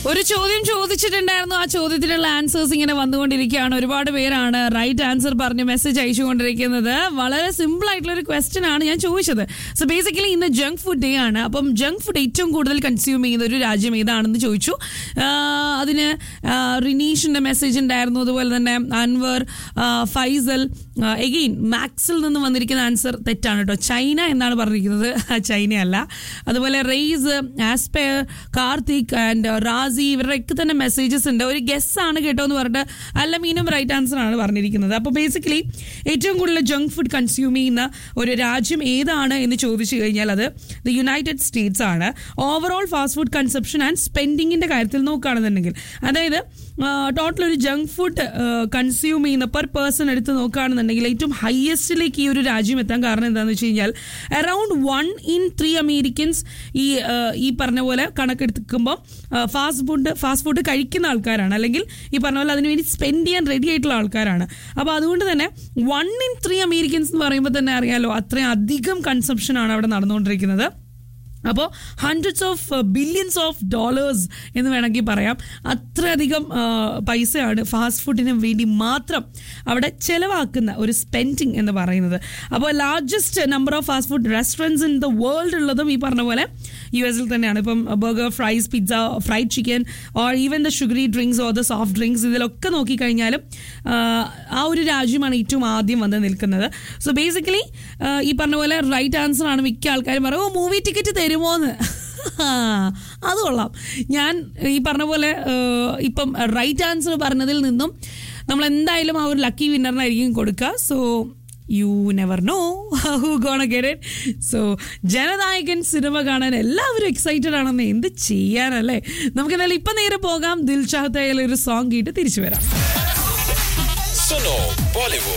ഒരു ചോദ്യം ചോദിച്ചിട്ടുണ്ടായിരുന്നു ആ ചോദ്യത്തിനുള്ള ആൻസേഴ്സ് ഇങ്ങനെ വന്നുകൊണ്ടിരിക്കുകയാണ് ഒരുപാട് പേരാണ് റൈറ്റ് ആൻസർ പറഞ്ഞ് മെസ്സേജ് അയച്ചുകൊണ്ടിരിക്കുന്നത് വളരെ സിമ്പിൾ ആയിട്ടുള്ള ഒരു ക്വസ്റ്റ്യൻ ആണ് ഞാൻ ചോദിച്ചത് സോ ബേസിക്കലി ഇന്ന് ജങ്ക് ഫുഡ് ഡേ ആണ് അപ്പം ജങ്ക് ഫുഡ് ഏറ്റവും കൂടുതൽ കൺസ്യൂം ചെയ്യുന്ന ഒരു രാജ്യം ഏതാണെന്ന് ചോദിച്ചു ആ, അതിന് ആ, റിനീഷിന്റെ മെസ്സേജ് ഉണ്ടായിരുന്നു അതുപോലെ തന്നെ അൻവർ ആ, ഫൈസൽ എഗെയിൻ മാക്സിൽ നിന്ന് വന്നിരിക്കുന്ന ആൻസർ തെറ്റാണ് കേട്ടോ ചൈന എന്നാണ് പറഞ്ഞിരിക്കുന്നത് ചൈനയല്ല അതുപോലെ റെയ്സ് ആസ്പയർ കാർത്തിക് ആൻഡ് റാസി ഇവരുടെയൊക്കെ തന്നെ മെസ്സേജസ് ഉണ്ട് ഒരു ഗസ് ആണ് കേട്ടോ എന്ന് പറഞ്ഞിട്ട് അല്ലമീനും റൈറ്റ് ആൻസർ ആണ് പറഞ്ഞിരിക്കുന്നത് അപ്പോൾ ബേസിക്കലി ഏറ്റവും കൂടുതൽ ജങ്ക് ഫുഡ് കൺസ്യൂം ചെയ്യുന്ന ഒരു രാജ്യം ഏതാണ് എന്ന് ചോദിച്ചു കഴിഞ്ഞാൽ അത് ദ യുണൈറ്റഡ് സ്റ്റേറ്റ്സ് ആണ് overall fast food consumption and സ്പെൻഡിങ്ങിന്റെ കാര്യത്തിൽ നോക്കുകയാണെന്നുണ്ടെങ്കിൽ അതായത് ടോട്ടൽ ഒരു ജങ്ക് ഫുഡ് കൺസ്യൂം ചെയ്യുന്ന പെർ പേഴ്സൺ എടുത്ത് നോക്കുകയാണെന്നുണ്ടെങ്കിൽ ഏറ്റവും ഹയസ്റ്റിലേക്ക് ഈ ഒരു രാജ്യം എത്താൻ കാരണം എന്താണെന്ന് വെച്ച് കഴിഞ്ഞാൽ around one in three Americans ഈ ആ, ഈ പറഞ്ഞ പോലെ കണക്കെടുക്കുമ്പോൾ ഫാസ്റ്റ് ഫുഡ് ഫാസ്റ്റ് ഫുഡ് കഴിക്കുന്ന ആൾക്കാരാണ് അല്ലെങ്കിൽ ഈ പറഞ്ഞ പോലെ അതിനുവേണ്ടി സ്പെൻഡ് ചെയ്യാൻ റെഡി ആയിട്ടുള്ള ആൾക്കാരാണ് അപ്പോൾ അതുകൊണ്ട് തന്നെ വൺ ഇൻ ത്രീ അമേരിക്കൻസ് എന്ന് പറയുമ്പോൾ തന്നെ അറിയാലോ അത്രയും അധികം കൺസംഷൻ ആണ് അവിടെ നടന്നുകൊണ്ടിരിക്കുന്നത് അപ്പോൾ hundreds of billions of dollars എന്ന് വേണമെങ്കിൽ പറയാം അത്രയധികം ആ, പൈസയാണ് ഫാസ്റ്റ് ഫുഡിന് വേണ്ടി മാത്രം അവിടെ ചെലവാക്കുന്ന ഒരു സ്പെൻഡിങ് എന്ന് പറയുന്നത് അപ്പോൾ largest number of fast food restaurants in the world ഉള്ളതും ഈ പറഞ്ഞ പോലെ യു എസിൽ തന്നെയാണ് ഇപ്പം burger fries pizza fried chicken or even the sugary drinks or the soft drinks ഇതിലൊക്കെ നോക്കിക്കഴിഞ്ഞാലും ആ, ആ ഒരു രാജ്യമാണ് ഏറ്റവും ആദ്യം വന്ന് നിൽക്കുന്നത് സോ ബേസിക്കലി ഈ പറഞ്ഞ പോലെ റൈറ്റ് ആൻസർ ആണ് മിക്ക ആൾക്കാരും പറയും ഓ മൂവി ടിക്കറ്റ് തരുമോന്ന് ആ, അത് കൊള്ളാം ഞാൻ ഈ പറഞ്ഞ പോലെ ആ, ഇപ്പം റൈറ്റ് ആൻസർ പറഞ്ഞതിൽ നിന്നും നമ്മൾ എന്തായാലും ആ ഒരു ലക്കി വിന്നറിനായിരിക്കും കൊടുക്കുക so you never know who gonna get it so Jana Nayagan സിനിമ കാണാൻ എല്ലാവരും എക്സൈറ്റഡ് ആണെന്ന് എന്ത് ചെയ്യാനല്ലേ നമുക്ക് എന്തായാലും ഇപ്പം നേരെ പോകാം ദിൽ ചാഹത്തയിൽ ഒരു സോങ് കേട്ട് തിരിച്ചു വരാം സുനോ ബോളിവുഡ്